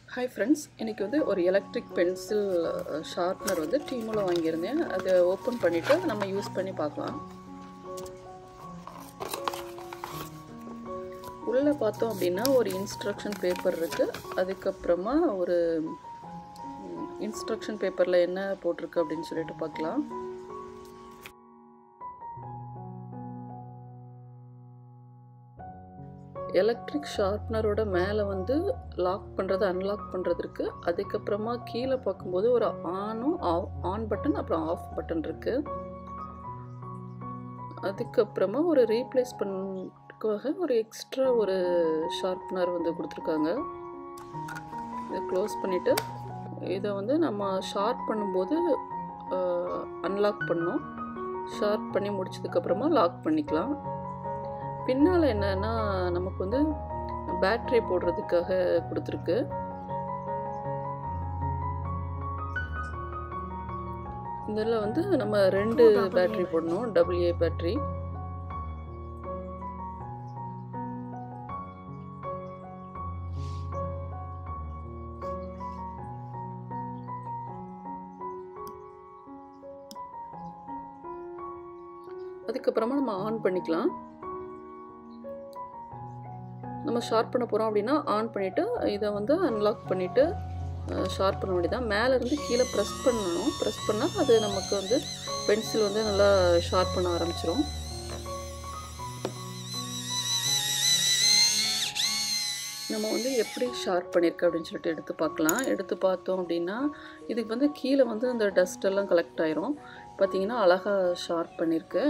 Hi friends இன்றைக்கி வந்து ஒரு எலக்ட்ரிக் பென்சில் ஷார்ப்னர் வந்து டீமோவில் வாங்கியிருந்தேன் அதை ஓப்பன் பண்ணிவிட்டு நம்ம யூஸ் பண்ணி பார்க்கலாம் உள்ளே பார்த்தோம் அப்படின்னா ஒரு இன்ஸ்ட்ரக்ஷன் பேப்பர் இருக்குது அதுக்கப்புறமா ஒரு இன்ஸ்ட்ரக்ஷன் பேப்பரில் என்ன போட்டிருக்கு அப்படின்னு சொல்லிட்டு பார்க்கலாம் எலக்ட்ரிக் ஷார்ப்னரோட மேலே வந்து லாக் பண்ணுறது அன்லாக் பண்ணுறது இருக்குது அதுக்கப்புறமா கீழே பார்க்கும்போது ஒரு ஆனும் ஆன் பட்டன் அப்புறம் ஆஃப் பட்டன் இருக்குது அதுக்கப்புறமா ஒரு ரீப்ளேஸ் பண்ணுறதுக்காக ஒரு எக்ஸ்ட்ரா ஒரு ஷார்ப்னர் வந்து கொடுத்துருக்காங்க இதை க்ளோஸ் பண்ணிவிட்டு இதை வந்து நம்ம ஷார்ப் பண்ணும்போது அன்லாக் பண்ணோம் ஷார்ப் பண்ணி முடிச்சதுக்கப்புறமா லாக் பண்ணிக்கலாம் பின்னால் என்னன்னா நமக்கு வந்து பேட்ரி போடுறதுக்காக கொடுத்துருக்கு இதில் வந்து நம்ம ரெண்டு பேட்ரி போடணும் டபிள்யூஏ பேட்ரி அதுக்கப்புறமா நம்ம ஆன் பண்ணிக்கலாம் நம்ம ஷார்ப் பண்ண போகிறோம் அப்படின்னா ஆன் பண்ணிவிட்டு இதை வந்து அன்லாக் பண்ணிவிட்டு ஷார்ப் பண்ண வேண்டியதான் மேலேருந்து கீழே ப்ரெஸ் பண்ணணும் ப்ரெஸ் பண்ணால் அது நமக்கு வந்து பென்சில் வந்து நல்லா ஷார்ப் பண்ண ஆரம்பிச்சிரும் நம்ம வந்து எப்படி ஷார்ப் பண்ணியிருக்கு அப்படின்னு சொல்லிட்டு எடுத்து பார்க்கலாம் எடுத்து பார்த்தோம் அப்படின்னா இதுக்கு வந்து கீழே வந்து அந்த டஸ்ட் எல்லாம் கலெக்ட் ஆயிரும் பார்த்தீங்கன்னா அழகாக ஷார்ப் பண்ணியிருக்கு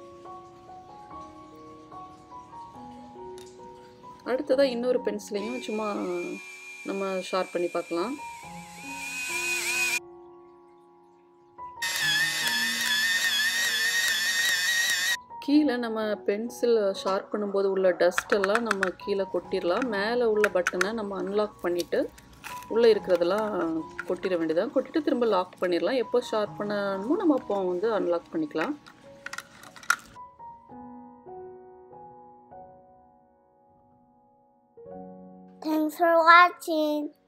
அடுத்ததாக இன்னொரு பென்சிலையும் சும்மா நம்ம ஷார்ப் பண்ணி பார்க்கலாம் கீழே நம்ம பென்சில் ஷார்ப் பண்ணும்போது உள்ள டஸ்ட் எல்லாம் நம்ம கீழே கொட்டிடலாம் மேலே உள்ள பட்டனை நம்ம அன்லாக் பண்ணிவிட்டு உள்ளே இருக்கிறதெல்லாம் கொட்டிட வேண்டியதான் கொட்டிட்டு திரும்ப லாக் பண்ணிடலாம் எப்போ ஷார்ப் பண்ணணுமோ நம்ம அப்போ வந்து அன்லாக் பண்ணிக்கலாம் Thanks for watching.